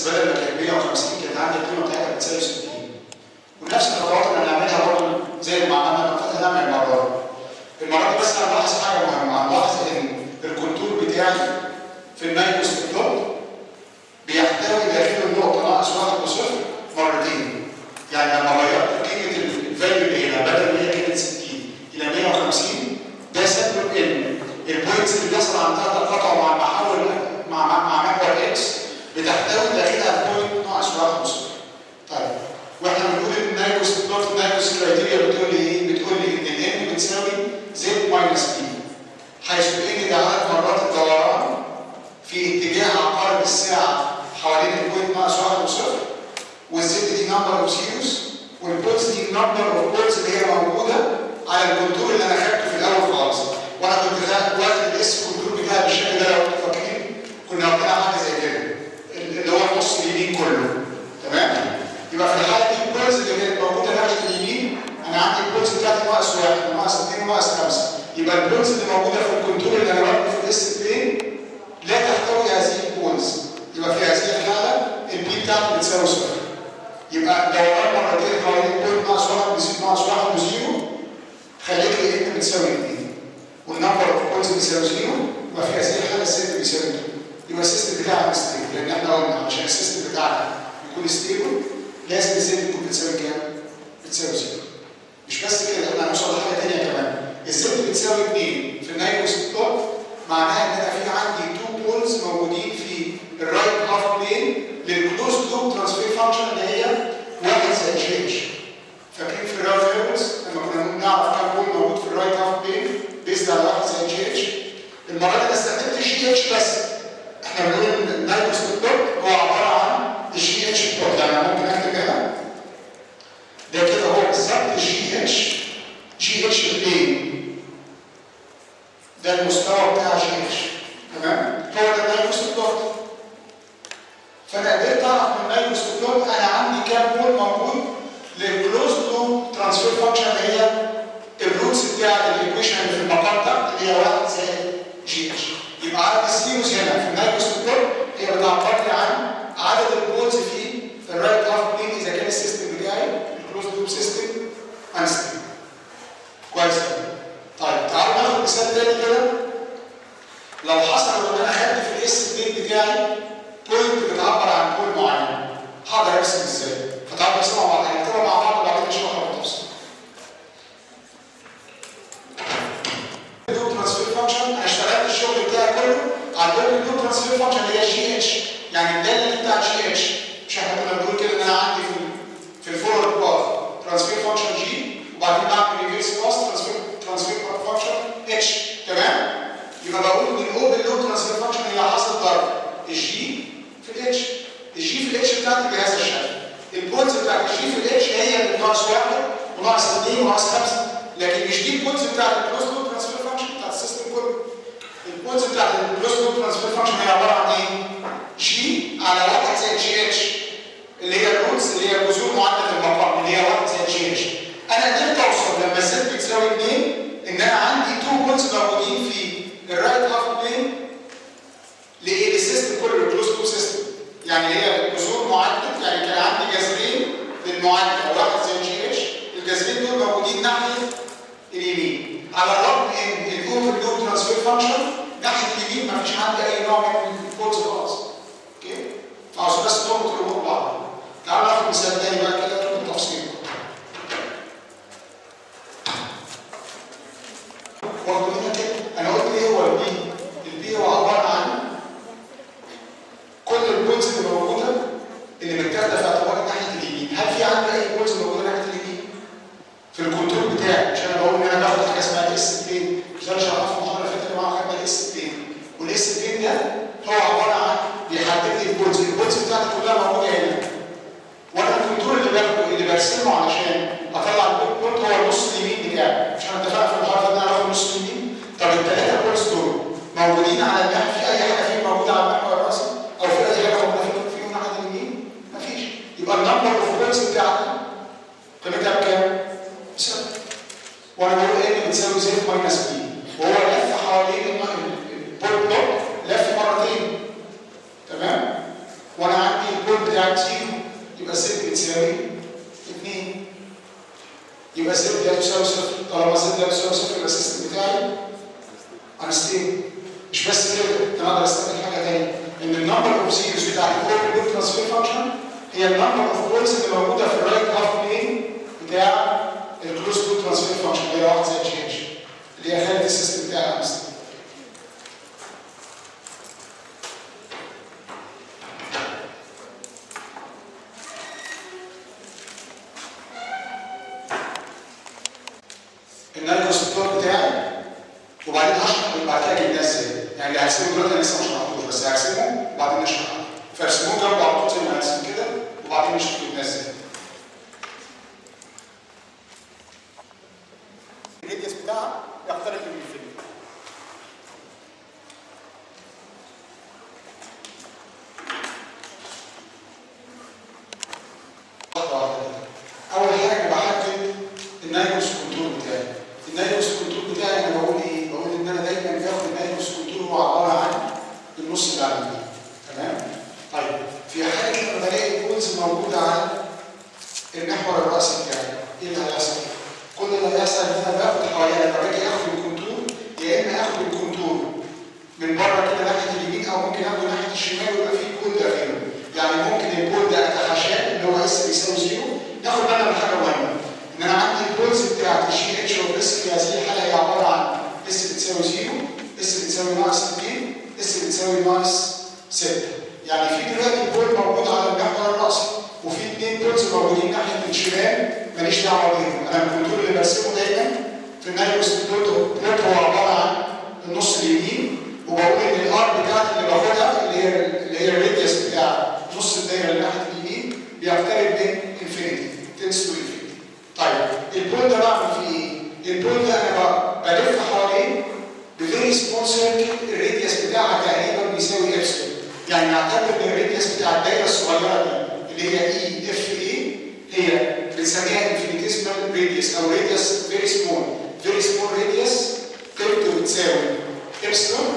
بدل ما كانت 150 كانت عندي القيمه بتاعتها بتساوي 60 ونفس الخطوات اللي هنعملها برضه زي ما عملنا المره هنعمل المره دي المره دي بس انا ملاحظ حاجه مهمه ملاحظ ان الكونتور بتاعي في النايكوس بلوت بيحتوي داخله النقطه ناقص واحد وصفر مرتين يعني لما غيرت قيمه الفاليو اللي هنا بدل ما هي كانت 60 الى 150 ده سبب ان البوينتس اللي بيحصل عندها تقاطع مع المحول مع مع, مع محور اكس بتحتوي داخلها بوينت ناقص واحد وصفر طيب واحنا بنقول ان النايكوس بلوت النايكوس كرايتيريا بتقول لي ايه؟ بتقول لي ان الان بتساوي زد ماينس بي حيث ان ده عدد مرات الدوران في اتجاه عقارب الساعه حوالين البوينت ناقص واحد وصفر والزد دي نمبر اوف زيروز والبولز دي نمبر اوف بولز اللي هي موجوده على الكونتور اللي انا خدته في الاول خالص وانا كنت خدت واخد الاس كونتور بتاعي بالشكل ده لو انتوا فاكرين كنا واخدينها حاجه زي كده اللي هو النص اليمين كله تمام يبقى في الحاله دي البولز اللي كانت موجوده ناحيه اليمين انا عندي البولز بتاعتي ناقص واحد وناقص اثنين وناقص خمسه يبقى البولز اللي موجوده في الكونتور اللي انا واخده في الاس بلين لا تحتوي هذه البولز يبقى في هذه الحاله البي بتاعتي بتساوي صفر يبقى لو انا مرتين حوالين بوينت ناقص واحد بزيرو ناقص واحد وزيرو خليت لي ان بتساوي 2 والنمبر اوف بوينتس بيساوي زيرو يبقى في هذه الحاله السيت بيساوي 2 يبقى السيستم بتاعنا ستيبل لان احنا قلنا عشان السيستم بتاعنا يكون ستيبل لازم الزد تكون بتساوي كام؟ بتساوي زيرو مش بس كده احنا هنوصل لحاجه ثانيه كمان الزد بتساوي 2 في النايكوس بلوت معناها ان انا في عندي تو بولز موجودين في الرايت هاف بلين للكلوز لوب ترانسفير فانكشن اللي هي واحد زائد جي اتش فاكرين في الرايت فيربس لما كنا بنعرف كام بول موجود في الرايت هاف بلين بيزد على واحد زائد جي اتش المره دي انا استخدمت الجي اتش بس احنا بنقول ان النايكوس بلوت هو عباره عن الجي اتش بلوت يعني انا ممكن اكتب هنا ده كده هو بالظبط الجي اتش جي اتش بلين ده المستوى بتاع جي اتش تمام هو ده النايكوس بلوت فانا قدرت اعرف من النايكوس بلوت انا عندي كام بول موجود للكلوز لوب ترانسفير فانكشن اللي هي الروتس بتاع الايكويشن اللي في المقام ده اللي هي 1 زائد جي اتش يبقى عدد السيروس هنا في النايكوس بلوت هي بتعبر لي عن عدد البولز في الرايت هاف بلين اذا كان السيستم بتاعي الكلوز لوب سيستم انستيبل كويس طيب تعالوا ناخد مثال تاني كده لو حصل ان انا خدت في الاس 2 بتاعي بوينت بتعبر عن بول معين هقدر ارسم ازاي؟ فتعالوا نرسمها مع بعض هنكتبها مع بعض وبعدين نشرحها بالتفصيل. اللوب ترانسفير فانكشن انا اشتغلت الشغل بتاعي كله على اللوب ترانسفير فانكشن اللي هي جي اتش يعني الداله بتاع جي اتش مش احنا كنا بنقول كده ان انا عندي في في الفورورد باث ترانسفير فانكشن جي وبعدين بعمل ريفيرس باث ترانسفير ترانسفير فانكشن اتش تمام؟ يبقى بقول ان الاوبن لوب ترانسفير فانكشن هي حاصل ضرب الجي في الاتش الجي في الاتش بتاعتي بهذا الشكل البولز بتاعت الجي في الاتش هي اللي ناقص واحد وناقص اثنين وناقص خمسه لكن مش دي البولز بتاعت الكلوز لوب ترانسفير فانكشن بتاعت السيستم كله البولز بتاعت الكلوز لوب ترانسفير فانكشن هي عباره عن ايه؟ جي على واحد زائد جي اتش اللي هي الروتس اللي هي جذور معادله المقام اللي هي واحد زائد جي اتش انا قدرت اوصل لما الزد بتساوي 2 ان انا عندي تو بولز موجودين في الرايت هاف بلين لايه؟ للسيستم كله الكلوز لوب سيستم يعني هي جذور معادله يعني كان عندي جذرين للمعادله واحد زي جي اتش الجذرين دول موجودين ناحيه اليمين على الرغم ان الاوبن لوب ترانسفير فانكشن ناحيه اليمين ما فيش عندي اي نوع من البولز خالص اوكي فعشان بس نربط الامور ببعض تعالوا ناخد مثال تاني بقى كده بالتفصيل برضه هنا كده انا قلت ايه هو البي البي هو عباره عن كل البوينتس اللي موجوده اللي متاخده في اعتبار ناحيه اليمين هل في عندي اي بوينتس موجوده ناحيه اليمين في الكنترول بتاعي عشان انا بقول ان انا باخد حاجه اسمها اس 2 مش انا شرحت في المحاضره اللي فاتت معانا خدنا الاس 2 والاس 2 ده هو عباره عن بيحدد لي البوينتس البوينتس بتاعتي كلها موجوده هنا وانا الكنترول اللي باخده اللي برسمه علشان اطلع البوينت هو النص اليمين بتاعي مش احنا اتفقنا في المحاضره ان انا باخد النص اليمين طب الثلاثه بوينتس دول موجودين على المحور في اي حاجه فيهم موجوده على المحور الراسي او في اي حاجه موجوده فيهم فيهم ناحيه اليمين مفيش يبقى النمبر اوف بوينتس بتاعتي قيمتها بكام؟ بصفر وانا بقول ان بتساوي زد ماينس بي وهو لف حوالين البول بلوك لف مرتين تمام؟ وانا عندي البول بتساوي 2 يبقى زد لا تساوي صفر طالما زد لا تساوي صفر يبقى السيستم بتاعي انستيبل مش بس كده انا اقدر استخدم حاجه ثانيه ان النمبر اوف زيروز بتاع الاوبن لوب ترانسفير فانكشن هي النمبر اوف بولز اللي موجوده في الرايت هاف بلين بتاع الكلوز لوب ترانسفير فانكشن اللي هي واحد زي تشينج اللي هي خلت السيستم بتاعي انستيبل النايكوستور بتاعي وبعدين هشرح بعد كده جبناه ازاي يعني اللي هرسمه دلوقتي انا لسه ما شرحتوش بس هرسمه وبعدين نشرحه فارسموه جنب على طول زي ما هرسم كده وبعدين نشرح جبناه ازاي الريديوس بتاعها يقترب من الانفينيتي واحده واحده كده اول حاجه انا بحدد النايكوس كنترول بتاعي النايكوس كنترول بتاعي انا بقول ايه؟ بقول ان انا دايما باخد النايكوس كنترول هو عباره عن النص اللي على اليمين تمام؟ طيب في حاله لما بلاقي البولز موجوده على المحور الراسي بتاعي ايه اللي هيحصل؟ كل اللي هيحصل ان انا باخد حوالي لما باجي اخد الكنترول يا اما اخد الكنترول من بره كده ناحيه اليمين او ممكن اخده ناحيه الشمال ويبقى فيه بول داخله يعني ممكن البول ده اتحاشاه اللي هو اس بيساوي زيرو ناخد بالنا من حاجه مهمه ان انا عندي البولز بتاعت الجي اتش والاس في هذه الحاله هي عباره عن اس بتساوي زيرو اس بتساوي ناقص 2 اس بتساوي ناقص 6 يعني في دلوقتي بول موجود على المحور الراسي وفي اثنين بولز موجودين ناحيه الشمال ماليش دعوه بيهم انا الكنترول اللي برسمه دايما في النايروس بلوت بلوت هو عباره عن النص اليمين وبقول ان الار بتاعتي اللي باخدها اللي هي اللي هي الريديوس بتاع نص الدايره اللي ناحيه اليمين بيقترب من انفينيتي تنس تو انفينيتي طيب البول ده بعمل فيه ايه؟ البول ده انا بلف حواليه بفيري سمول سيركل الريديوس بتاعها تقريبا بيساوي ابسلون يعني نعتبر ان الريديوس بتاع الدايره الصغيره دي اللي هي اي اف اي هي بنسميها انفينيتيسمال ريديوس او ريديوس فيري سمول فيري سمول ريديوس قيمته بتساوي ابسلون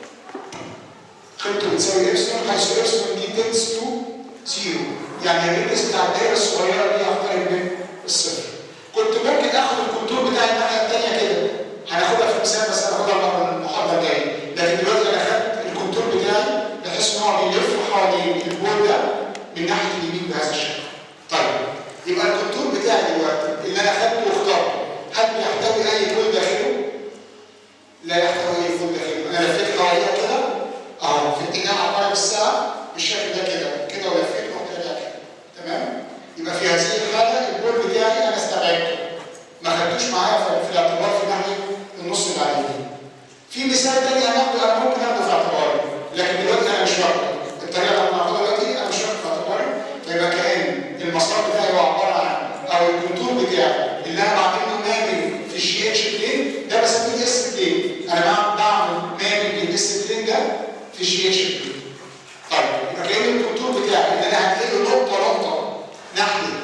قيمته بتساوي ابسلون حيث ابسلون دي تنس تو زيرو يعني الريديوس بتاع الدايره الصغيره دي يقترب من الصفر كنت ممكن اخد الكنترول بتاع الناحيه الثانيه كده هناخدها في مثال بس هناخدها المحاضره الجايه لكن دلوقتي انا خدت الكنترول بتاعي بحيث ان هو بيلف حوالين البول ده من ناحيه اليمين بهذا الشكل طيب يبقى الكنترول بتاعي دلوقتي اللي انا خدته واخترته هل بيحتوي اي بول داخله؟ لا يحتوي اي بول داخله انا لفيت حواليها كده اهو في اتجاه عقارب الساعه بالشكل ده كده كده ولفيت رحت راجع كده تمام؟ يبقى في هذه الحاله البول بتاعي انا استبعدته ما خدتوش معايا في الاعتبار في ناحيه النص اللي على اليمين. في مثال تاني هناخده انا ممكن اخده في اعتباري لكن دلوقتي انا مش واخده الطريقه اللي انا هاخدها دلوقتي انا مش واخده في اعتباري فيبقى كان المسار بتاعي هو عباره عن او الكونتور بتاعي اللي انا بعمله مابنج في الجي اتش بلين ده بسميه اس بلين انا بعمل مابنج للاس بلين ده في الجي اتش بلين. طيب يبقى كان الكونتور بتاعي ان انا هنقله نقطه نقطه ناحيه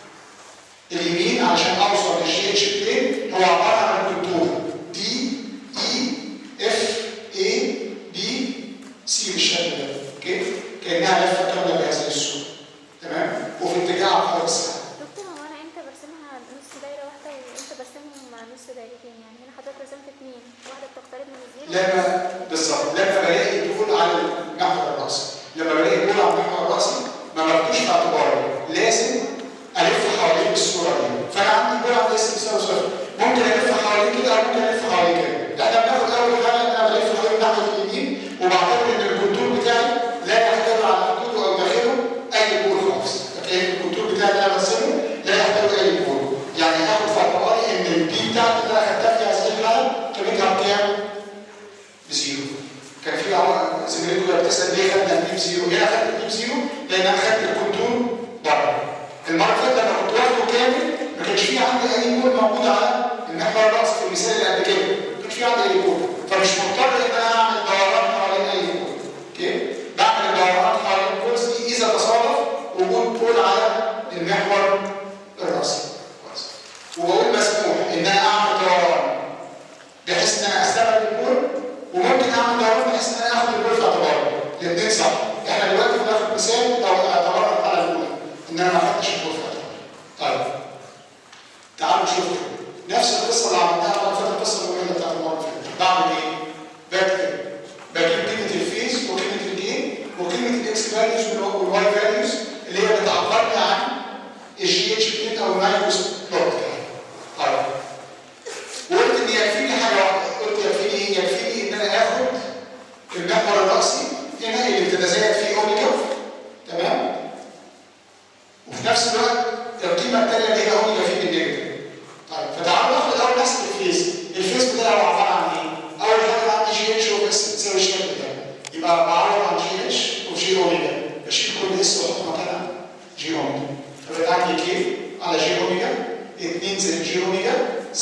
اليمين عشان اوصل للجي اتش بلين هو عباره عن كونتور دي اي اف اي بي سي بالشكل ده اوكي كانها لفه كامله بهذه الصوره تمام وفي اتجاه عقارب الساعه دكتور هو انا امتى برسمها نص دايره واحده وامتى برسمهم مع نص دايرتين يعني هنا حضرتك رسمت اتنين واحده بتقترب من الزيرو لما بالظبط لما بلاقي دول على المحور الراسي لما بلاقي دول على المحور الراسي ما باخدوش في اعتباري لازم الف حواليه بالصوره دي فانا عندي دول عند اس بيساوي صفر ممكن الف حواليه كده او ممكن الف حواليه كده لا انا بناخد اول حاجه ان انا بلف حوالين ناحيه اليمين وبعتبر ان الكونتور بتاعي لا يحتوي على حدوده او داخله اي بول خالص لكن الكونتور بتاعي اللي انا برسمه لا يحتوي اي بول يعني هاخد في اعتباري ان البي بتاعتي اللي انا خدتها في هذه الحاله قيمتها بكام؟ بزيرو كان في عمر- زميلتي كده بتسال ليه خدنا البي بزيرو؟ هنا خدت البي بزيرو لان انا خدت الكونتور بره. المره اللي فاتت لما كنت واخده كامل ما كانش في عندي اي بول موجود على المحور الراس في المثال اللي قبل كده، ما كانش في عندي اي بول، فمش مضطر ان انا اعمل دوران حوالين اي بول. اوكي؟ بعمل الدوران حوالين البولز دي اذا تصادف وجود بول على المحور الراسي. كويس. وبقول مسموح ان انا اعمل دوران بحيث ان انا استبعد البول وممكن اعمل دوران بحيث ان انا اخد البول في اعتباري الاثنين صح احنا دلوقتي بناخد مثال لو اعتبرنا على البول ان انا ما خدتش البول في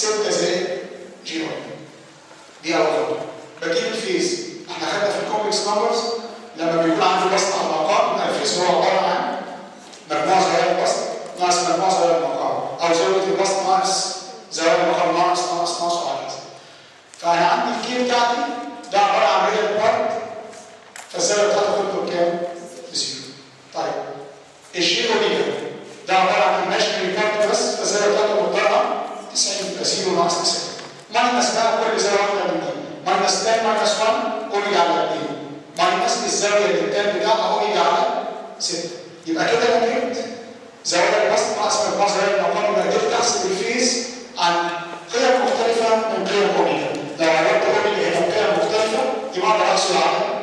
6 زائد جي 1 دي اول خطوه بجيب الفيز احنا خدنا في الكومبلكس نمبرز لما بيكون عندي بسط على المقام يبقى الفيز هو عباره عن مجموعه زوايا البسط ناقص مجموعه زوايا المقام او زاويه البسط ناقص زوايا المقام ناقص ناقص ناقص وهكذا فانا عندي الكي بتاعتي ده عباره عن ريال بارت فالزاويه بتاعته كله بكام؟ بزيرو طيب الجي اوميجا ده عباره عن الماشي بارت بس فالزاويه بتاعته مضطره 90 يبقى زيرو ناقص 90 ماينس بقى كل زاويه واحده من دي ماينس 10 ماينس 1 اوميجا على 2 ماينس الزاويه اللي التان بتاعها اوميجا على 6 يبقى كده انا جبت زوايا البسط ناقص مجموع زوايا المقام يبقى قدرت احسب الفيز عن قيم مختلفه من قيم اوميجا لو عرفت اوميجا هنا قيم مختلفه يبقى اقدر احصل على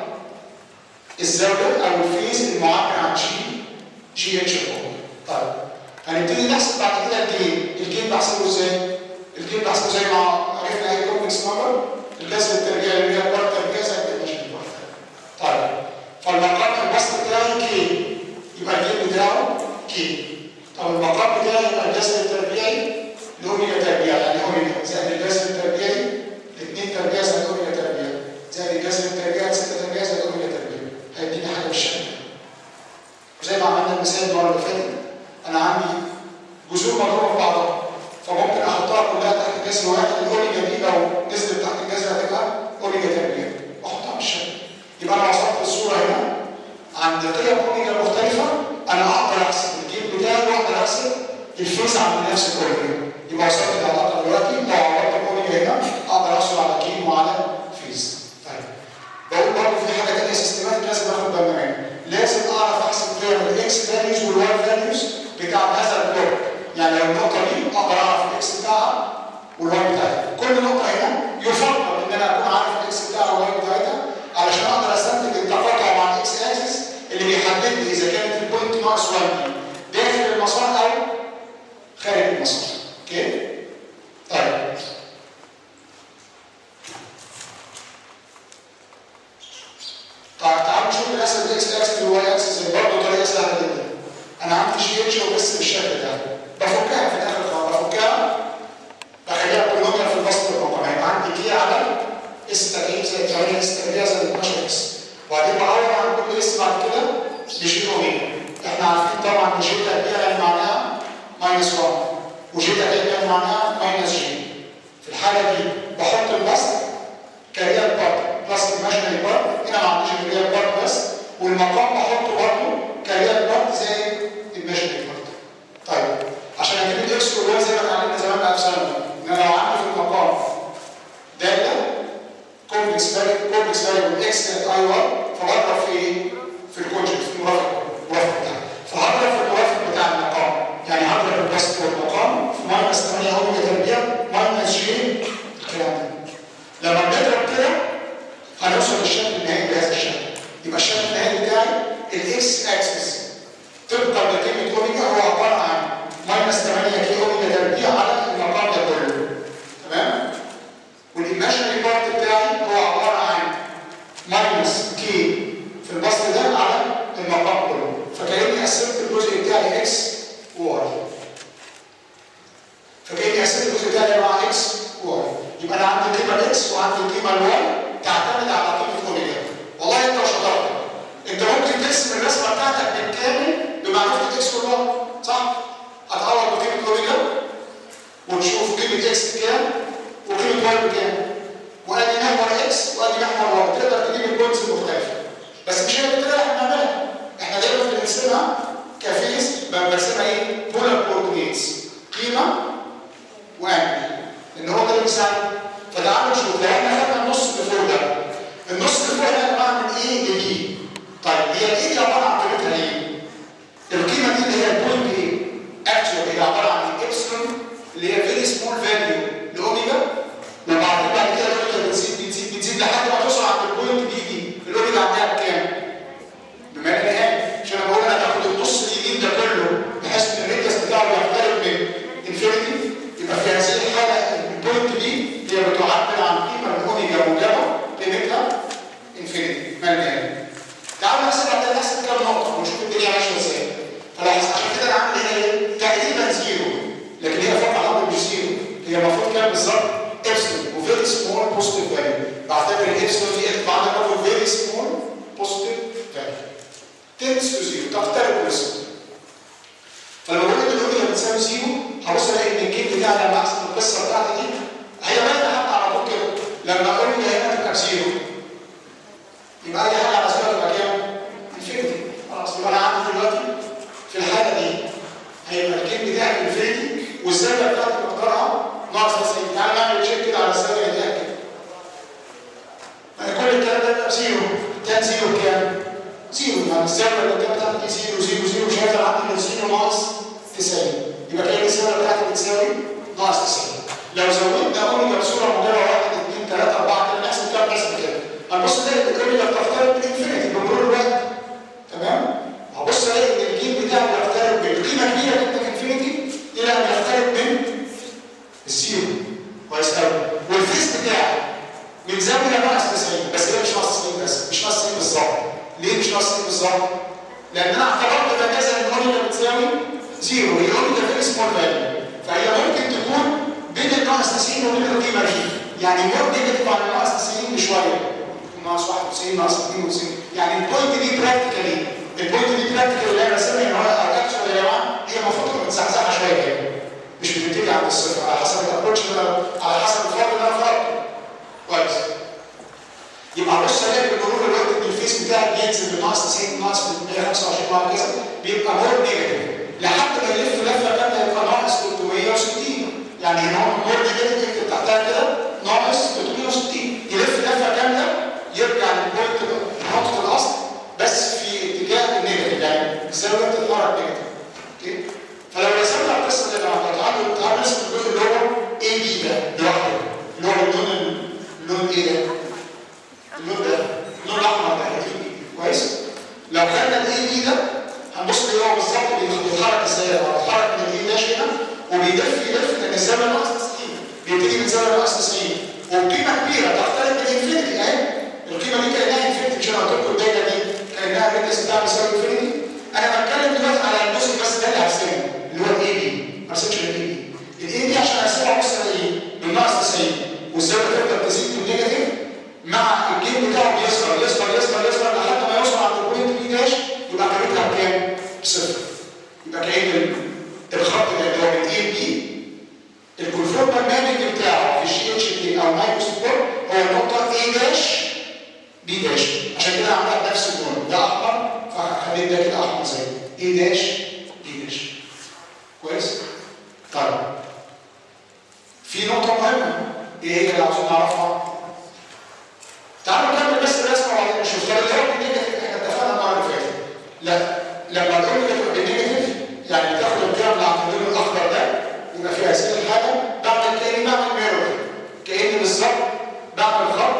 الزاويه او الفيز المعبر عن جي جي اتش اوميجا طيب هنبتدي نحسب بعد كده الجين الجين بحسبه ازاي؟ الجين بحسبه زي ما عرفنا ايه كومبلكس نمبر الجذر التربيعي اللي هي بار تربيع زائد الماشي بار طيب فالمقام البسط بتاعي كي يبقى الجين بتاعه كي طب المقام بتاعي يبقى الجذر التربيعي لاوميجا تربيع يعني اوميجا زائد الجذر التربيعي الاثنين تربيع زائد اوميجا تربيع زائد الجذر التربيعي 6 تربيع زائد اوميجا تربيع هيديني حاجه بالشكل ده وزي ما عملنا المثال المره اللي فاتت انا عندي جذور مضروبه في بعضها فممكن احطها كلها تحت جذر واحد الاوميجا دي لو نزلت تحت الجذر هتبقى اوميجا تربيع واحطها بالشكل يبقى انا وصلت الصوره هنا عند قيم اوميجا مختلفه انا اقدر احسب الجيم بتاعي واقدر احسب الفيز عند نفس الاوميجا يبقى وصلت للعلاقه دلوقتي لو عوضت الاوميجا هنا اقدر احصل على جيم وعلى فيز طيب بقول برضه في حاجه ثانيه سيستماتيك لازم اخد بالنا منها لازم اعرف احسب قيم الاكس فاليوز والواي فاليوز بتاع هذا البلوك يعني لو النقطه دي اقدر اعرف الاكس بتاعها والواي بتاعتها كل نقطه هنا يفضل ان انا اكون عارف الاكس بتاعها والواي بتاعتها علشان اقدر استنتج التقاطع مع الاكس اكسس اللي بيحدد لي اذا كانت البوينت ناقص 1 دي داخل المسار او خارج المسار اوكي طيب طيب تعالوا نشوف الاسد الاكس اكسس والواي اكسس برضه طريقه سهله جدا انا عندي جي اتش وبس بالشكل ده بفكها في الاخر خالص بفكها بخليها بولونيا في البسط المقام هيبقى عندي كي على اس تكعيب زائد 8 اس تكعيب زائد 12 اس وبعدين بعوض عن كل اس بعد كده بجي اوميجا احنا عارفين طبعا ان جي تربيع يعني معناها ماينس 1 وجي تربيع يعني معناها ماينس جي في الحاله دي بحط البسط كريال بارت بلس ايماجينري بارت هنا ما عنديش الريال بارت بس والمقام بحطه برضه كريال بارت زي ايماجينري بارت طيب عشان اجيب الاكس والواي زي ما اتعلمنا زمان بقى في ثانوي ان انا لو عندي في المقام داله كومبلكس فاليو كومبلكس فاليو اكس زائد اي 1 فبضرب في ايه؟ في الكونجكت في المرافق المرافق بتاعي فهضرب في المرافق بتاع المقام يعني هضرب البسط والمقام في ماينس 8 اوميجا تربيع ماينس جي الكلام ده لما بنضرب كده هنوصل للشكل النهائي بهذا الشكل يبقى الشكل النهائي بتاعي الاكس اكسس طبقا لقيمه اوميجا هو عباره عن ماينس 8 كي اوميجا تربيع على المقام ده كله تمام والايماجينري بارت بتاعي هو عباره عن ماينس كي في البسط ده على المقام كله فكاني قسمت الجزء بتاعي اكس وواي فكاني قسمت الجزء بتاعي مع اكس وواي يبقى انا عندي قيمه الاكس وعندي القيمه الواي تعتمد على قيمه اوميجا والله انت وشطارتك انت ممكن ترسم الرسمه بتاعتك بالكامل بمعرفه الاكس والواي صح؟ هتعوض بقيمه اوميجا وتشوف قيمه اكس بكام وقيمه واي بكام وادي محور اكس وادي محور واي تقدر تجيب البوينتس المختلفه بس مش هي الطريقه اللي احنا بنعملها احنا دايما بنرسمها كفيز برسمها ايه؟ بولار كوردينيتس قيمه وانجل لان هو ده اللي بيساعد فتعالوا نشوف لو احنا خدنا النص اللي فوق ده النص اللي فوق ده عباره عن ايه لبي طيب هي الايه دي عباره عن قيمتها ايه؟ القيمه دي اللي هي البوينت ايه؟ اكشوال هي عباره عن ابسلون اللي هي فيري سمول فاليو لاوميجا وبعدين بعد كده الاوميجا بتزيد بتزيد بتزيد لحد ما توصل عند البوينت دي دي الاوميجا عندها بكام؟ بما ان نهائي عشان انا بقول انا هاخد النص اليمين ده كله بحيث ان الريديوس بتاعه يقترب من انفينيتي يبقى في هذه الحاله البوينت دي هي بتعبر عن قيمه الاوميجا موجبه قيمتها انفينيتي ما النهايه تعالوا نحسب بعد نحسب كام نقطه ونشوف الدنيا ماشيه ازاي فلو عشان كده انا عامل هنا ايه؟ تقريبا زيرو لكن هي فوق الامر مش زيرو هي المفروض كام بالظبط؟ ابسلون وفيري سمول بوزيتيف فاليو بعتبر الابسلون دي بعد ما اقول فيري سمول بوزيتيف فاليو تنس تو زيرو تقترب من الصفر فلما بقول ان الاوميجا بتساوي زيرو هبص الاقي ان الجيم بتاعي لما احسب القصه بتاعتي دي هي باينه حتى على طول كده لما الاوميجا هنا تبقى بزيرو يبقى اي حاجه على زيرو تبقى كام؟ انفينيتي خلاص يبقى انا عندي دلوقتي في الحاله دي هيبقى الجيم بتاعي انفينيتي والزاويه بتاعتي مقدارها ناقص 90 تعالى نعمل تشيك كده على الزاويه دي كده كل الكلام ده يبقى بزيرو تان زيرو بكام؟ زيرو يعني الزاويه اللي قدام بتاعتي دي زيرو زيرو زيرو شايف عندي من زيرو ناقص 90 يبقى كده الزاويه بتاعتي بتساوي ناقص 90 لو زودنا اوميجا بصوره موجبه 1 2 3 4 كده نحسب كام نحسب كده هنبص نلاقي ان الاوميجا بتقترب من الانفينيتي بمرور الوقت تمام؟ هبص الاقي ان الجيم بتاعه بيقترب من قيمه كبيره جدا انفينيتي الى ان يقترب من الزيرو كويس قوي والفيس بتاعي من زاويه ناقص 90 بس ده مش ناقص 90 بس مش ناقص 90 بالظبط ليه مش ناقص 90 بالظبط؟ لان انا اعتبرت بجازة ان الاوميجا بتساوي زيرو هي الاوميجا فيري سمول فاليو فهي ممكن تكون بين الناقص 90 وبين القيمه دي يعني مور نيجاتيف عن الناقص 90 بشويه ناقص 91 ناقص 92 يعني البوينت دي براكتيكالي البوينت دي براكتيكالي اللي انا راسمها ان هو اكشوال يا جماعه هي المفروض تبقى متزحزحه شويه كده مش بتبتدي عند الصفر على حسب الابروتش على حسب الفرق اللي انا فرضته كويس يبقى بص الاقي بمرور الوقت ان الفيس بتاعي بينزل من ناقص 90 ناقص 125 وهكذا بيبقى مور نيجاتيف لحد ما يلف لفه كامله يبقى ناقص 360 يعني هنا هو مور نيجاتيف اكتب تحتها كده ناقص 360 يلف لفه كامله يرجع للبوينت نقطه الاصل بس في اتجاه النيجاتيف يعني الزاويه بتتحرك نيجاتيف اوكي فلو رسمنا القصه دي مع تعالوا تعالوا نرسم الجزء اللي هو اي بي ده لوحده اللي هو اللون اللون ايه ده؟ اللون ده اللون الاحمر ده كويس؟ لو خدنا الاي بي ده هنبص اللي هو بالظبط بيتحرك ازاي هو بيتحرك من الاي داش هنا وبيلف يلف لان الزاويه ناقص 90 بيبتدي من زاويه ناقص 90 وقيمه كبيره تختلف من الانفينيتي اهي القيمه دي كانها انفينيتي مش انا قلت لكم الدايره دي كانها الريدس بتاعها بيساوي انفينيتي انا بتكلم دلوقتي على الجزء بس ده اللي هرسمه اللي هو الاي بي ما رسمتش الاي بي الاي بي عشان ارسمها بص الاقي من ناقص 90 والزاويه تفضل تزيد بالنيجاتيف مع الجيم بتاعه بيصغر يصغر يصغر يصغر لحد ما يوصل عند البوينت بي داش يبقى قيمتها بكام؟ بصفر يبقى كأن الخط ده اللي هو من اي بي الكونفورمال مانج بتاعه في الجي اتش دي او مايكروسكوب هو النقطه اي داش بي داش عشان كده عملها بنفس اللون ده احمر فخليت ده كده احمر زي اي داش بي داش كويس؟ طيب في نقطة مهمة ايه هي اللي عاوزين نعرفها؟ تعالوا نكمل بس الرسمة وبعدين نشوف طب اللي هو بالنيجاتيف احنا اتفقنا المرة اللي فاتت لا لما الاوميجا تبقى بالنيجاتيف يعني بتاخد القيم اللي عند اللون الاخضر ده يبقى فيها هذه الحاجة بعمل كأني بعمل ميرور كأني بالظبط بعمل خط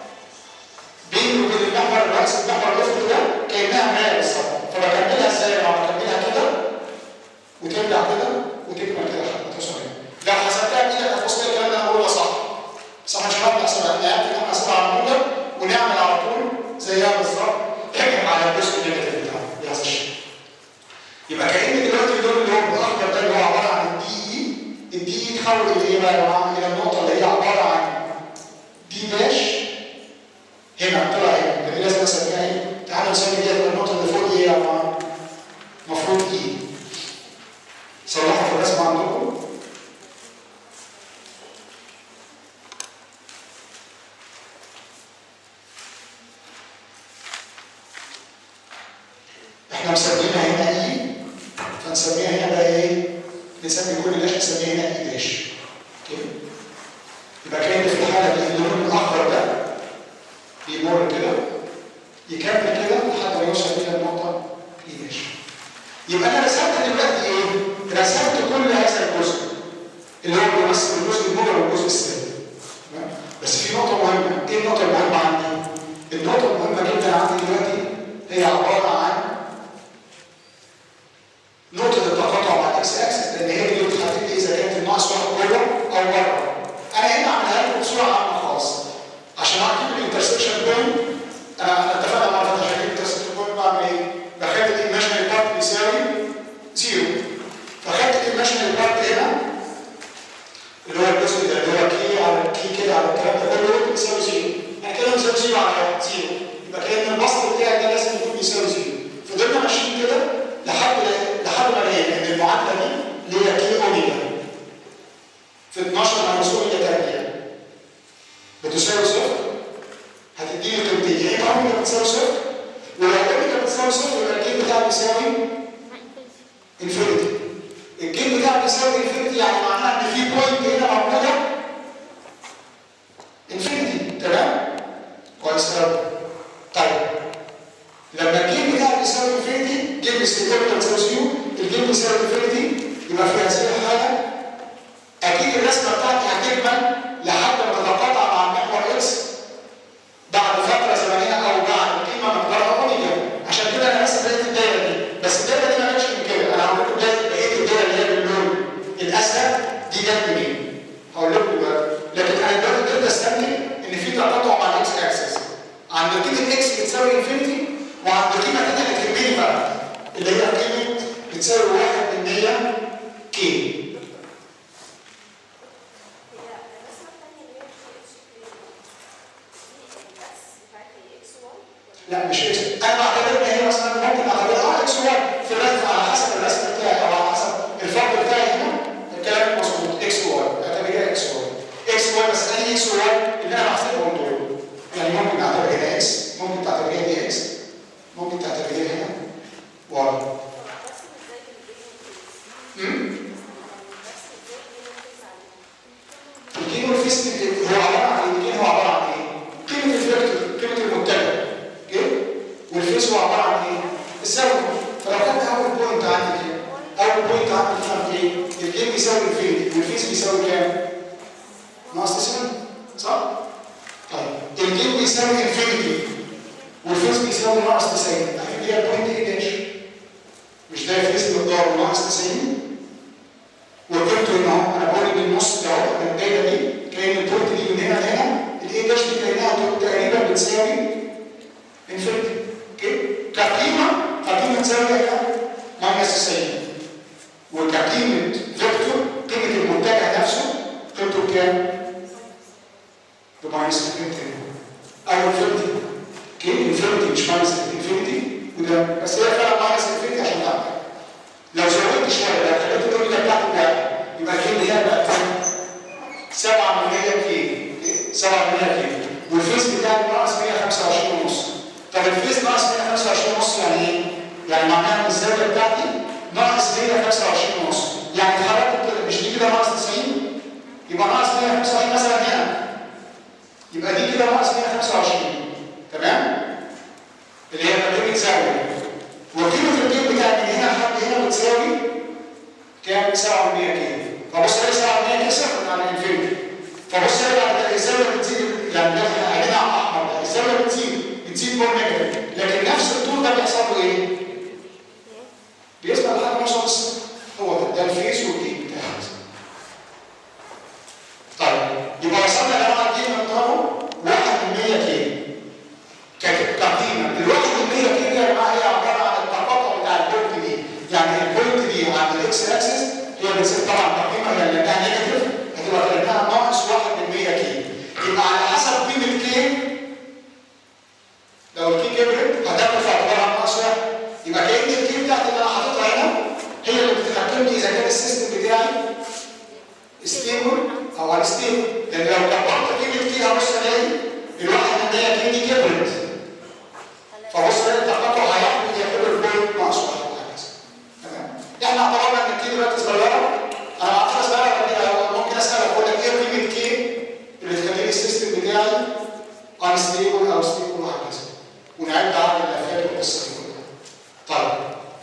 بيني وبين المحور الرئيسي المحور الافقي ده كأنها مراية بالظبط فبكملها ازاي؟ بكملها كده وترجع كده وتكمل كده لحد ما توصل هنا لو حسبتها بايدك هتبص تلاقي الكلام اللي انا بقوله صح صح مش هنعرف نحسبها احنا يمكن نحسبها على الموجب ونعمل على طول زيها بالظبط على الجزء النيجاتيف بتاعه بهذا الشكل يبقى كأن دلوقتي اللون اللي هو بالاخضر ده اللي هو عباره عن الدي اي الدي اي تحول الى ايه بقى يا جماعه؟ الى النقطه اللي هي عباره عن دي داش هنا طلع هنا يبقى لازم اسميها ايه؟ تعالوا نسمي دي النقطه اللي فوق دي ايه يا جماعه؟ المفروض اي صلحوا في الرسم عندكم احنا مسمينها هنا اي فنسميها هنا بقى ايه؟ نسمي كل داش نسميها هنا اي داش اوكي؟ يبقى كان في الحاله دي اللون الاخضر ده بيمر كده يكمل كده لحد ما يوصل الى النقطه اي داش يبقى انا رسمت دلوقتي ايه؟ رسمت كل هذا الجزء اللي هو بيمثل الجزء الموجب والجزء السالب تمام؟ بس في نقطه مهمه ايه النقطه المهمه عندي؟ النقطه المهمه جدا عندي دلوقتي هي عباره عن نقطة التقاطع مع الاكس اكس لان هي اللي بتحدد لي اذا كانت الناقص واحد جوه او بره. انا هنا عاملها لكم بصورة عامة خالص. عشان اجيب الانترسكشن بوينت انا انا اتفقنا مع بعض عشان اجيب الانترسكشن بوينت بعمل ايه؟ بخلي الايماجينري بارت بيساوي زيرو. فخدت الايماجينري بارت بتساوي صفر هتديني قيمتين يا اما اوميجا بتساوي صفر ولو اوميجا بتساوي صفر يبقى الجيم بتاعي بيساوي انفينيتي الجيم بتاعي بيساوي انفينيتي يعني معناها ان في بوينت هنا موجوده انفينيتي تمام؟ كويس قوي طيب لما الجيم بتاعي بيساوي انفينيتي جيم استيكابيتال بتساوي زيرو الجيم بيساوي انفينيتي يبقى في هذه الحاله اكيد الرسمه بتاعتي هتكمل لحد ما تتقاطع مع المحور اكس بعد فتره زمنيه او بعد قيمه مقدارها اوميجا عشان كده انا رسم بقيه الدايره دي بس الدايره دي ما جاتش من كده انا هقول لكم بقيه بقية الدايره اللي هي باللون الازرق دي جت منين هقول لكم بقى لكن انا دلوقتي قدرت استنتج ان في تقاطع مع الاكس اكسس عند قيمه اكس بتساوي انفينيتي وعند قيمه ثانيه بتهمني بقى اللي هي قيمه بتساوي 1 من 100 كي لا مش اكس انا بعتبر ان هي مثلا ممكن اعتبرها اكس واي في الرسم على حسب الرسم بتاعي او على حسب الفرق بتاعي هنا الكلام مظبوط اكس واي اعتبرها اكس واي اكس واي بس انهي اكس واي اللي انا بحسبهم دول يعني ممكن تعتبر هنا اكس ممكن تعتبرها دي اكس ممكن تعتبرها هنا واي امم الجين والفيس هو عباره عن ايه؟ الجين هو عباره عن ايه؟ قيمه الفيكتور قيمه المتجه اوكي؟ والفيس هو عباره عن ايه؟ الزاويه فلو كان اول بوينت عندي كده اول بوينت عندي فيها ايه؟ الجين بيساوي الفيلد والفيس بيساوي كام؟ ناقص 90 صح؟ طيب الجين بيساوي انفينيتي والفيس بيساوي ناقص 90 هتبقى هي البوينت ايه داش مش ده الفيس مقداره ناقص 90 وقلت ان اهو انا بقول ان النص ده اهو من الدايره دي كان البوينت دي من هنا لهنا الايه داش دي كانها تقريبا بتساوي انفينيتي اوكي كقيمه كقيمه تساوي كام؟ ماينس 90 وكقيمه فيكتور قيمه المنتجع نفسه قيمته بكام؟ بماينس انفينيتي او انفينيتي اوكي انفينيتي مش ماينس انفينيتي وده بس هي فعلا ماينس انفينيتي عشان تعمل لو زودت شويه لو خليت الاوميجا بتاعتك واحد يبقى كده هي بقت 7 من 100 كيلو 7 من 100 كيلو والفيس بتاعك ناقص 125 ونص طب الفيس ناقص 125 ونص يعني ايه؟ يعني معناها ان الزاويه بتاعتي ناقص 125 ونص يعني اتحركت كده مش دي كده ناقص 90 يبقى ناقص 125 مثلا هنا يبقى دي كده ناقص 125 تمام؟ اللي هي قيمه زاويه وقيمه الجيم بتاع من هنا لحد هنا بتساوي كام؟ 7 كيلو فبص الاقي 7 كيلو صفر عن الانفينيتي فبص الاقي بعد كده الزاويه بتزيد يعني لو احنا قاعدين على الاحمر ده الزاويه بتزيد بتزيد مور نيجاتيف لكن نفس الطول ده بيحصل له ايه؟ بيثبت لحد ما يوصل للصفر هو ده ده الفيس والجيم بتاعه طيب يبقى وصلنا يا جماعه الجيم مقداره 1 من 100 كيلو كقيمه الواحد من 100 كيلو يا جماعه هي عباره عن التقاطع بتاع البوينت دي يعني البوينت دي عند الاكس اكسس هي بتصير طبعا تقييمها هي لانها نيجاتيف هتبقى كانها ناقص 1 من 100 كيلو يبقى على حسب قيمه كي لو الكي كبرت هتاخد في اعتبارها ناقص 1 يبقى كان الكي بتاعتي اللي انا حاططها هنا هي اللي بتتحكمني اذا كان السيستم بتاعي ستيبل او انستيبل لان لو كبرت قيمه كي هبص الاقي الواحد من 100 كي دي كبرت فبص الاقي التقاطع هيحمل يعتبر البوينت ناقص 1 وهكذا تمام احنا اعتبرنا ان الكي دلوقتي صغيره انا ما اعرفش صغيره ممكن اسال اقول لك ايه قيمه كي اللي تخلي السيستم بتاعي انستيبل او ستيبل وهكذا ونعد عدد الافات والقصه دي كلها طيب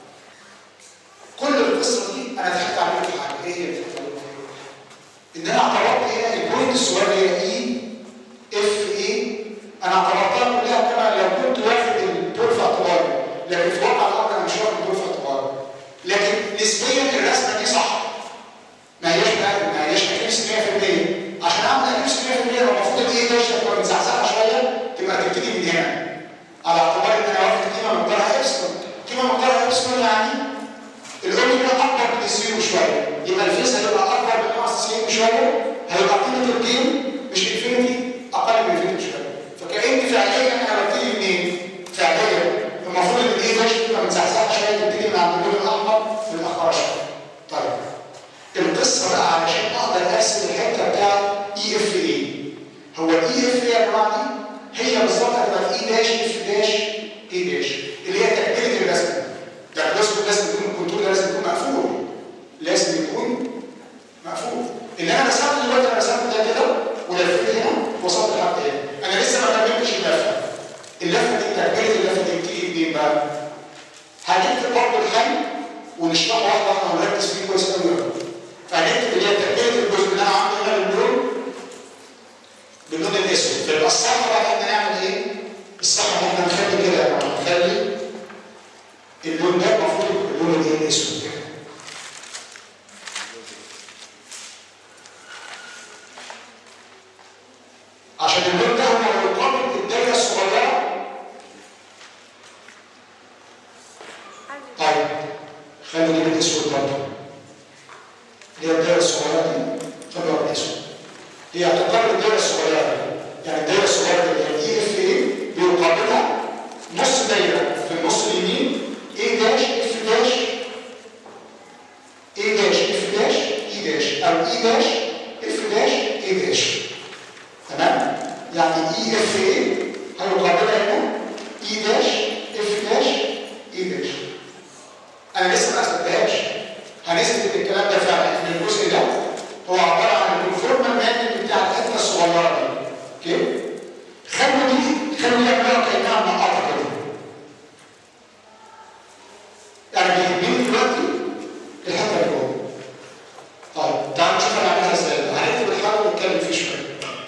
كل القصه دي انا ضحكت عليها في حاجه ايه هي الفكره ان انا اعتبرت هنا البوينت الصغيره اللي هي اي اف اي انا اعتبرتها كلها كما لو كنت واخد الدور في اعتباري لكن في واقع الامر انا مش واخد الدور في اعتباري لكن نسبيا الرسمه دي صح ما هياش بقى ما هياش اكيوس 100% عشان اعمل اكيوس 100% هو المفروض الايه داش تبقى مزعزعه شويه تبقى تبتدي من هنا على اعتبار ان انا واخد قيمه مقدارها ابسلون قيمه مقدارها ابسلون يعني الاوميجا اكبر من الزيرو شويه يبقى الفيس هيبقى اكبر من ناقص 90 شويه هيبقى قيمه الجيم مش انفينيتي اقل من انفينيتي شويه فكأن فعليا انا ببتدي منين؟ فعليا المفروض ان الايه داش تبقى مزعزعه شويه تبتدي من عند اللون الاحمر متاخره شويه طيب القصه بقى علشان اقدر ارسم الحته بتاعت اي اف اي هو الاي اف يا جماعه دي هي بالظبط هتبقى اي داش اف داش اي داش اللي هي تكمله الرسم ده الرسم لازم يكون الكونتور ده لازم يكون مقفول لازم يكون مقفول اللي انا رسمت دلوقتي انا رسمت ده كده ولفيت هنا وصلت لحد هنا انا لسه ما كملتش اللفه اللفه دي تكمله اللفه دي بتيجي منين بقى؟ هنكتب برضه الحل ونشرحه واحده واحده ونركز فيه كويس قوي فهنكتب اللي هي تكمله الجزء اللي انا عامله هنا باللون باللون الاسود فيبقى الصح بقى احنا نعمل ايه؟ الصح ان احنا نخلي كده يا جماعه نخلي اللون ده المفروض يبقى اللون الايه الاسود كده عشان اللون ده هو يقابل الدايره الصغيره طيب خلي اللون الاسود برضه اللي هي الدايره الصغيره دي خليها بالاسود هي هتقابل الدايره الصغيره دي يعني الدايره الصغيره دي اللي هي الاي اف اي بيقابلها نص دايره في النص اليمين اي داش اف داش اي داش اف داش اي داش او اي داش اف داش اي داش تمام يعني اي اف اي هيقابلها هنا اي داش اف داش اي داش انا لسه ما اثبتهاش هنثبت الكلام ده فعلا ان الجزء ده هو عباره عن الكونفورمال ماجنت بتاع الحته الصغيره دي اوكي خلوا دي خلوا دي يعملوها كانها منقطه كده يعني بيهمني دلوقتي الحته اللي جوه طيب تعالوا نشوف انا هعملها ازاي هنكتب الحل ونتكلم فيه شويه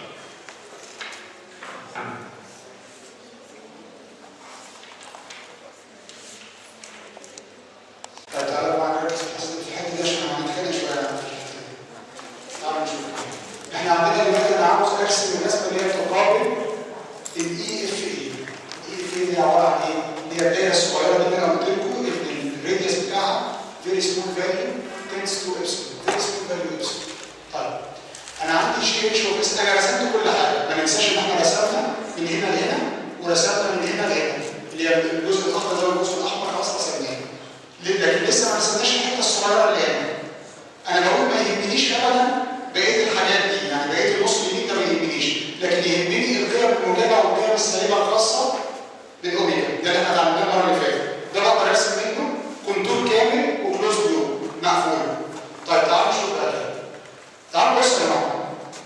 طيب تعالوا بقى نركز في الحته في الحته دي عشان هنتكلم شويه عن الحته دي تعالوا نشوف احنا عندنا دلوقتي انا عاوز ارسم الرسمه اللي هي تقابل الاي اف اي الاي اف اي دي عباره عن ايه؟ اللي هي الدايره الصغيره دي اللي انا قلت لكم ان الراديوس بتاعها فيري سمول فاليو تنس تو ابسلون فيري سمول فاليو ابسلون طيب انا عندي جي اتش وبس انا رسمت كل حاجه ما ننساش ان احنا رسمنا من هنا لهنا ورسمنا من هنا لهنا اللي هي الجزء الاخضر ده والجزء الاحمر خلاص رسمناه لكن لسه ما رسمناش الحته الصغيره اللي هنا انا بقول ما يهمنيش ابدا بقيه الحاجات دي يعني بقيه النص اليمين ده ما يهمنيش لكن يهمني القيم الموجبه والقيم السالبه الخاصه بالاوميجا ده اللي احنا اتعلمناه المره اللي فاتت ده بقدر ارسم منه كونتور كامل وكلوز لوب مقفول طيب تعالوا نشوف بقى ده تعالوا بصوا يا جماعه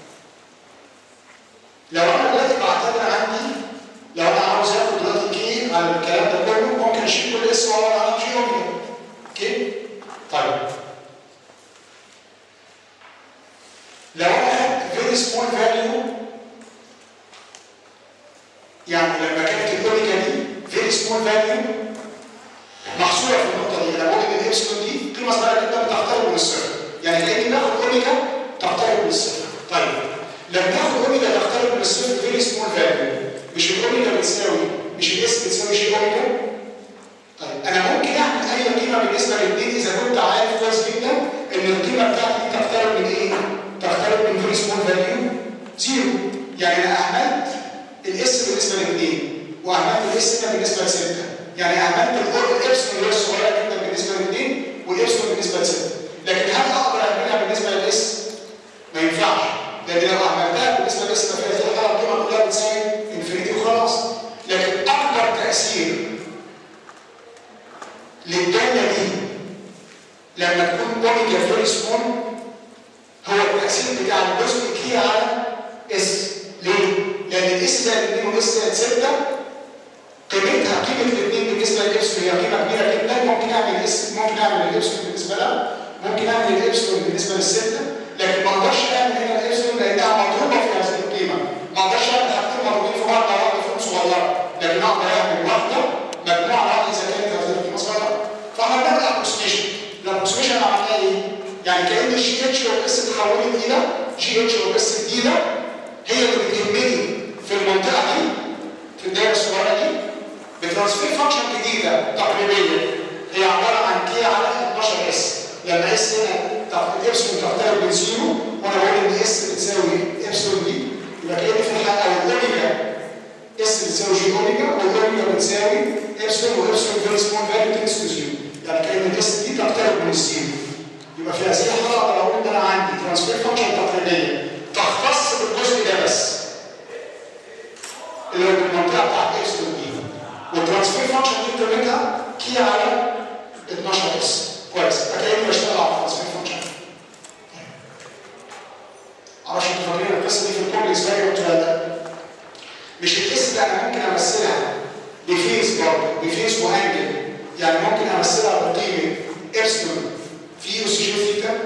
لو انا دلوقتي بعتبر عندي لو انا عاوز اخد دلوقتي كي على الكلام ده كله ممكن اشيل كل اسم واقعد على جي اوميجا اوكي طيب لو انا خدت فيري سمول فاليو يعني لما كانت الاوميجا دي فيري سمول فاليو محصوره في النقطه دي انا بقول ان الابسلون دي قيمه صغيره جدا بتقترب من الصفر يعني كاني باخد اوميجا تقترب من الصفر طيب لما ناخد اوميجا تقترب من الصفر فيري سمول فاليو مش الاوميجا بتساوي مش الاس بتساوي شيء اوميجا طيب انا ممكن اعمل اي قيمه بالنسبه للاثنين اذا كنت عارف كويس جدا ان القيمه بتاعتي دي تقترب من ايه؟ تقترب من فيري سمول فاليو زيرو يعني انا اهملت الاس بالنسبه لاثنين واهملت الاس هنا بالنسبه لسته يعني اهملت الابسلون اللي هي الصغيره جدا بالنسبه لاثنين والابسلون بالنسبه لسته لكن هل اقدر اهملها بالنسبه للاس؟ ما ينفعش لان لو اهملتها بالنسبه للاس فهي في الحاله القيمه كلها بتساوي انفينيتي وخلاص لكن اكبر تاثير للداله دي لما تكون اوميجا فيري سمول هو التاثير بتاع الجزء كي على اس ليه؟ لان الاس زائد 2 والاس زائد 6 قيمتها قيمه الاثنين بالنسبه للابسلون هي قيمه كبيره جدا ممكن اعمل اس ممكن اعمل الابسلون بالنسبه لها ممكن اعمل الابسلون بالنسبه للسته لكن ما اقدرش اعمل هنا الابسلون لانها مضروبه في هذه القيمه ما اقدرش اعمل حاجتين مضروبين في بعض على واحده فيهم صغيره لكن اقدر اعمل واحده مجموعه واحده اذا كانت هذه القيمه صغيره فاحنا بنعمل ابروكسيميشن الابروكسيميشن عملناها ايه؟ يعني كان الجي اتش او اس اتحولت الى جي اتش او اس جديده هي اللي بتهمني في المنطقه دي في الدايره الصغيره دي بترانسفير فانكشن جديده تقريبيه هي عباره عن كي على 12 اس لما اس هنا ابسلون تقترب من زيرو وانا بقول ان اس بتساوي ابسلون دي يبقى كاني في الحلقه الاوميجا اس بتساوي جي اوميجا والاوميجا بتساوي ابسلون وابسلون فيري سمول فاليو تنس تو زيرو يعني كان الاس دي تقترب من الزيرو يبقى في هذه الحاله اقدر اقول ان انا عندي ترانسفير فانكشن تقريبيه تختص بالجزء ده بس قيمتها كي على 12 اس كويس فكاني بشتغل على التصميم فانكشن معرفش انتوا فاكرين القصه دي في الكومبلكس فاليو ولا لا مش الاس ده انا ممكن امثلها بفيس برضه بفيس وانجل يعني ممكن امثلها بقيمه ابسلون في اس جي ثيتا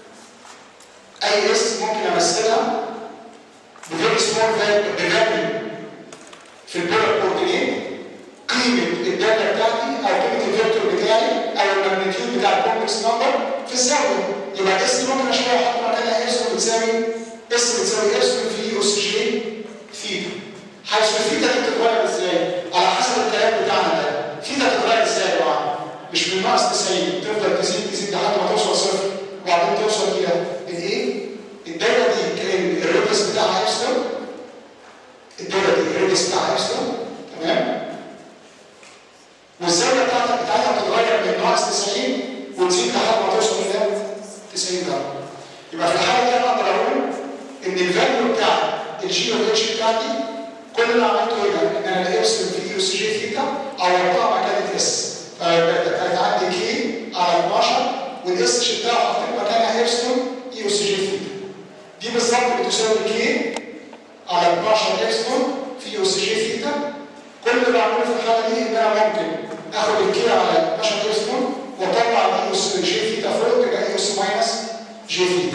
اي اس ممكن امثلها بفيري سمول فاليو في البولار كوردينيت قيمه الداتا بتاعتي او قيمه الفيكتور بتاعي او الماجنتيود بتاع الكومبلكس نمبر في الزاويه يبقى اس دي ممكن اشيلها واحط مكانها ابسلون بتساوي اس بتساوي ابسلون في اس جي ثيتا حيث الثيتا دي بتتغير ازاي؟ على حسب الكلام بتاعنا ده ثيتا بتتغير ازاي يا جماعه؟ مش من ناقص 90 تفضل تزيد تزيد لحد ما توصل صفر وبعدين توصل الى الايه؟ الدايره دي كان الريدس بتاعها ابسلون الدايره دي الريدس بتاعها ابسلون تمام؟ والزاويه بتاعتك بتاعتها بتتغير من ناقص 90 وتزيد لحد ما توصل الى 90 درجه. يبقى في الحاله دي انا اقدر اقول ان الفاليو بتاع الجي او اتش بتاعتي كل اللي عملته هنا ان انا الابسلون في اي اس جي ثيتا عوضتها مكان الاس فبقت عندي كي على 12 والاس شلتها وحطيت مكانها ابسلون اي اس جي ثيتا دي بالظبط بتساوي كي على 12 ابسلون في اي اس جي ثيتا كل اللي بعمله في الحاله دي ان انا ممكن اخد الكي على 12 ابسلون واطلع الاي اس جي ثيتا فوق تبقى اي اس ماينس جي ثيتا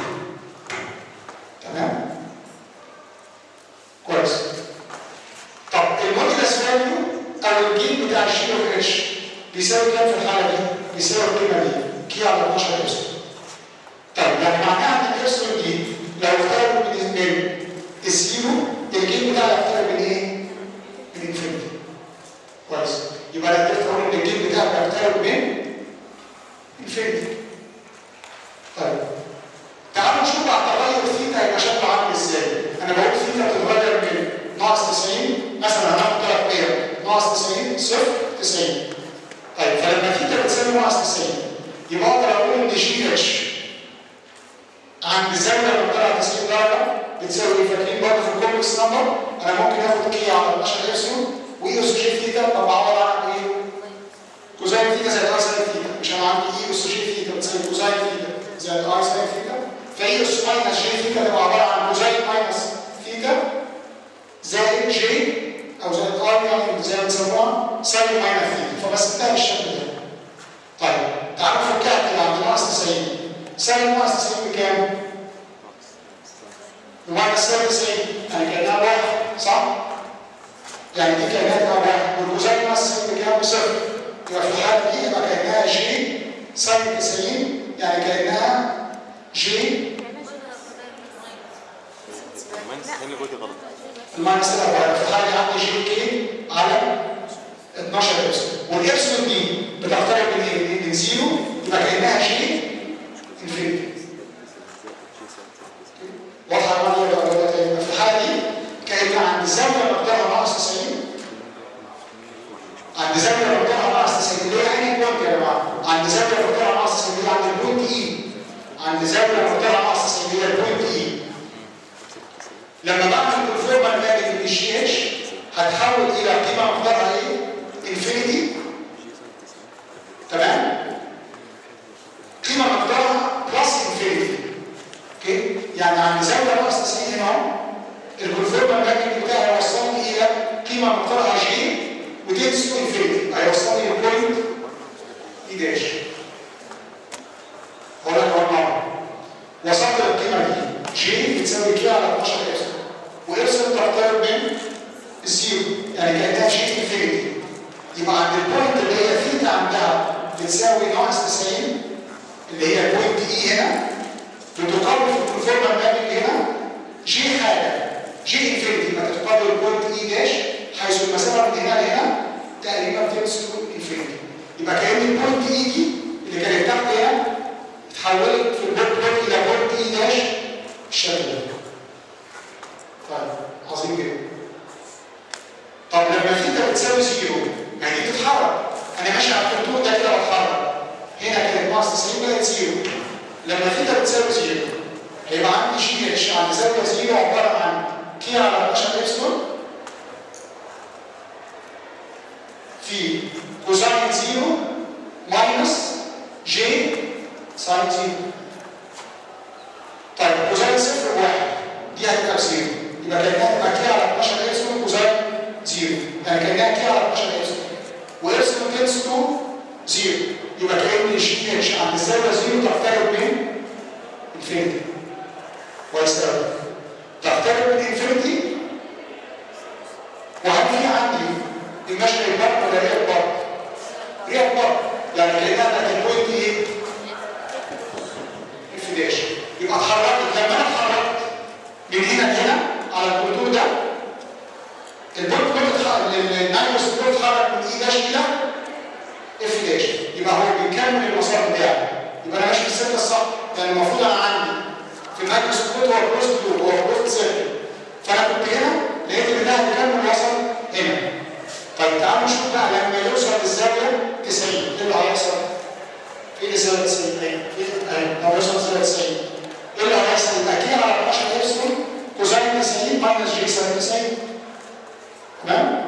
تمام كويس طب الموديلس فاليو او الجين بتاع الجي اوف اتش بيساوي كام في الحاله دي؟ بيساوي القيمه دي كي على 12 ابسلون طيب يعني معناها ان الابسلون دي لو اختاروا من من الزيرو الجين بتاعها يختار من ايه؟ من انفينيتي كويس يبقى انا قدرت اقول ان الجين بتاعي بيختار من انفينيتي طيب تعالوا نشوف بقى تغير ثيتا هيبقى شكله عامل ازاي انا بقول ثيتا بتتغير من ناقص 90 مثلا هناخد ثلاث قيم ناقص 90 صفر 90 طيب فلما ثيتا بتساوي ناقص 90 يبقى اقدر اقول ان جي اتش عند زاويه مقدارها 90 درجه بتساوي ايه فاكرين برضه في الكومبلكس نمبر انا ممكن اخد كي على 12 ابسلون واي اس جي ثيتا طب بعوض عنها بايه؟ كوزاين ثيتا زائد اي ساين ثيتا مش انا عندي اي اس جي ثيتا بتساوي كوزاين ثيتا زائد اي ساين ثيتا فاي اس ماينس جي ثيتا تبقى عباره عن كوزاين ماينس ثيتا زائد جي او زائد اي يعني زي ما بيسموها ساين ماينس ثيتا فبس انتهى بالشكل ده. طيب تعالوا نفكها كده عند ناقص 90 ساين ناقص 90 بكام؟ بماينس ساين 90 يعني كانها واحد صح؟ يعني دي كانها تبقى واحد والكوزاين ناقص 90 بكام؟ بصفر يبقى في الحاله دي يبقى كانها جي ساين 90 يعني كانها جي الماينس هنا اللي قلت غلط الماينس الاول في الحاله دي عندي جي كي على 12 ابسلون والابسلون دي بتخترق من ايه؟ من زيرو يبقى كانها جي انفينيتي واضحه يا جماعه ولا ولا تاني في الحاله دي كان عند زاويه مقدارها ناقص 90 عند زاويه مقدارها ناقص 90 اللي هي انهي بوينت يا جماعه؟ عند زاويه مقدارها ناقص 90 اللي هي عند البوينت اي عند زاويه مقدارها ناقص 90 اللي هي البوينت اي لما بعمل كونفورمال مابنج للجي اتش هتحول الى قيمه مقدارها ايه؟ انفينيتي تمام؟ قيمه مقدارها بلس انفينيتي اوكي؟ يعني عند زاويه ناقص 90 هنا اهو الكونفورمال مابنج بتاعي هيوصلني الى قيمه مقدارها جي وتنس تو انفينيتي هيوصلني لبوينت اي داش هقول لك اول مره وصلت للقيمه دي جي بتساوي كي على 12 ابسلون وابسلون تعتبر من الزيرو يعني كانها جي انفينيتي يبقى عند البوينت اللي هي ثيتا عندها بتساوي ناقص 90 اللي هي البوينت اي هنا بتقابل في الكونفورمال مابنج هنا جي حاجه جي انفينيتي يبقى تقابل البوينت اي داش حيث المسافه من هنا لهنا تقريبا تنسو انفينيتي يبقى كان البوينت اي دي اللي كانت تحت هنا اتحولت في البوينت بوينت الى بوينت اي داش بالشكل ده. طيب عظيم جدا. طب لما ثيتا بتساوي زيرو ما هي دي بتتحرك انا ماشي على الكونتور ده كده بتحرك هنا كانت ناقص 90 بقت زيرو لما ثيتا بتساوي زيرو هيبقى عندي جي اتش عند زاويه زيرو عباره عن كي على 12 ابسلون في كوزاين زيرو ماينس جي ساين زيرو طيب كوزاين صفر بواحد دي هتبقى بزيرو يبقى كانها تبقى كي على 12 ابسلون كوزاين زيرو يعني كانها كي على 12 ابسلون وابسلون تنس تو زيرو يبقى كان جي اتش عند الزاويه زيرو تقترب من انفينيتي كويس قوي تقترب من انفينيتي وهل في عندي المشهد البرق ولا رياض برق؟ رياض برق يعني كانها بقت البوينت ايه؟ الفداش يبقى اتحركت لما انا اتحركت من هنا لهنا على الكونتور ده البوينت كله اتحرك النايروس كله اتحرك من اي داش الى اف داش يبقى هو بيكمل المسار بتاعي يبقى انا ماشي في السكه الصح يعني المفروض انا عندي في المايكروسكوب هو كروس بلو هو كروس سيركل فانا كنت هنا لقيت ان ده هيكمل وصل هنا طيب تعالوا نشوف بقى لما يوصل للزاويه 90 ايه اللي هيحصل؟ ايه اللي زاويه 90 ايه؟ ايه لو يوصل لزاويه 90 ايه اللي هيحصل؟ يبقى كده على 12 ابسلون كوزين 90 ماينس جي ساين 90 تمام؟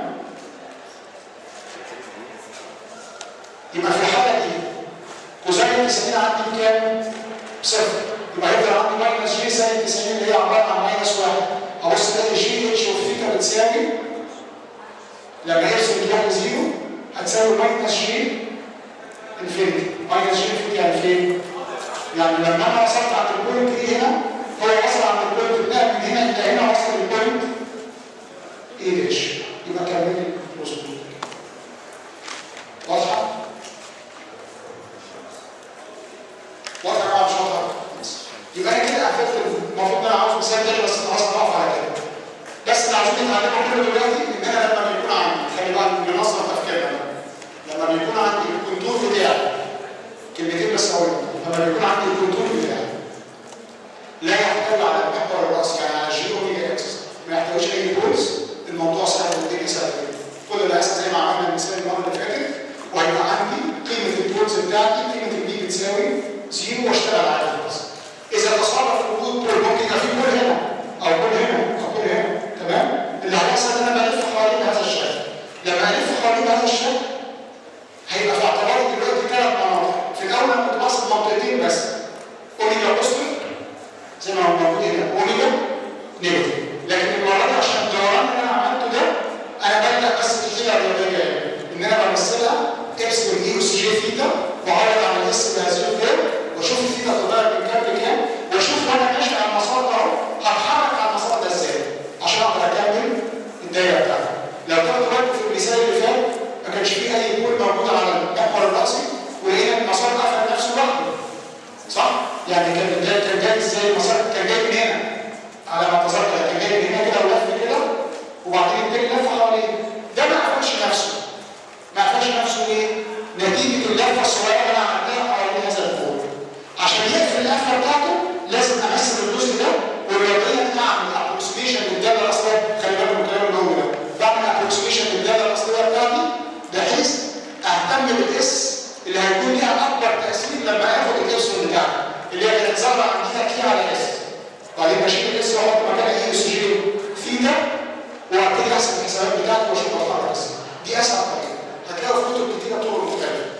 يبقى في الحاله دي كوزين 90 عندي كام؟ صفر يبقى هيفضل عندي ماينس جي ساين 90 اللي هي عباره عن ماينس واحد ابص الاقي جي اتش والثيتا بتساوي لما يرسم اتجاه زيرو هتساوي ماينس جي انفينيتي ماينس جي انفينيتي يعني فين؟ يعني لما انا وصلت عند البوينت دي هنا هو وصل عند البوينت ده من هنا الى هنا وصل للبوينت ايه داش يبقى كمل مظبوط واضحه؟ واضحه يا جماعه مش واضحه؟ يبقى انا كده قفلت المفروض ان انا عاوز مثال تاني بس خلاص هقف على كده بس اللي عايزين نتعلمه كله دلوقتي ان انا لما بيكون عندي خلي بالك ننظم تفكيرنا لما بيكون عندي الكونتور بتاعي كلمتين بس اقول لما بيكون عندي الكونتور بتاعي لا يحتوي على المحور الراسي يعني على جي اوميجا اكسس ما يحتويش اي بولز الموضوع سهل والدنيا سهله كل اللي هيحصل زي ما عملنا المثال المره اللي فاتت وهيبقى عندي قيمه البولز بتاعتي قيمه البي بتساوي زيرو واشتغل على الفلوس اذا تصرف وجود بول ممكن يبقى في بول هنا او بول هنا او بول هنا تمام اللي هيحصل ان انا بلف حوالين هذا الشكل لما الف حوالين هذا الشكل هيبقى في اعتباري دلوقتي ثلاث مناطق في الاول انا كنت باصص منطقتين بس اوميجا بوزيتيف زي ما هو موجود هنا اوميجا نيجاتيف لكن المره دي عشان الدوران اللي انا عملته ده انا ببدا بس الحيله الرياضيه ان انا بمثلها ابسلون اي اس جي ثيتا واعرض على الاس بهذه الكيرف واشوف الثيتا تتغير من كام لكام واشوف وانا ماشي على المسار ده اهو هتحرك على المسار ده ازاي عشان اقدر اكمل الدايره بتاعتي لو تاخدوا بالكم في المثال اللي فات ما كانش فيه اي بول موجود على المحور الراسي ولقينا المسار قفل نفسه لوحده صح؟ يعني كان جاي كان جاي ازاي المسار كان جاي من هنا على ما اتذكر كان جاي من هنا كده ولف كده وبعدين التاني لف حواليه ده ما قفلش نفسه ما قفلش نفسه ايه؟ نتيجه اللفه الصغيره اللي انا عملتها حوالين هذا الكون عشان يقفل القفله بتاعته لازم امثل الجزء ده ورياضيا اعمل ابروكسيميشن للداله الاصليه خلي بالكم من الكلام اللي هو ده بعمل ابروكسيميشن للداله الاصليه بتاعتي بحيث اهتم بالاس اللي هيكون ليها اكبر تاثير لما اخد الابسلون بتاعتي اللي هي كانت ظاهره عندنا كي على اس بعدين بشيل الاس واحط مكانها اي اس جي ثيتا وابتدي احسب الحسابات بتاعتي واشوف اتحرك ازاي دي اسهل طريقه هتلاقوا في كتب كتيره طرق مختلفه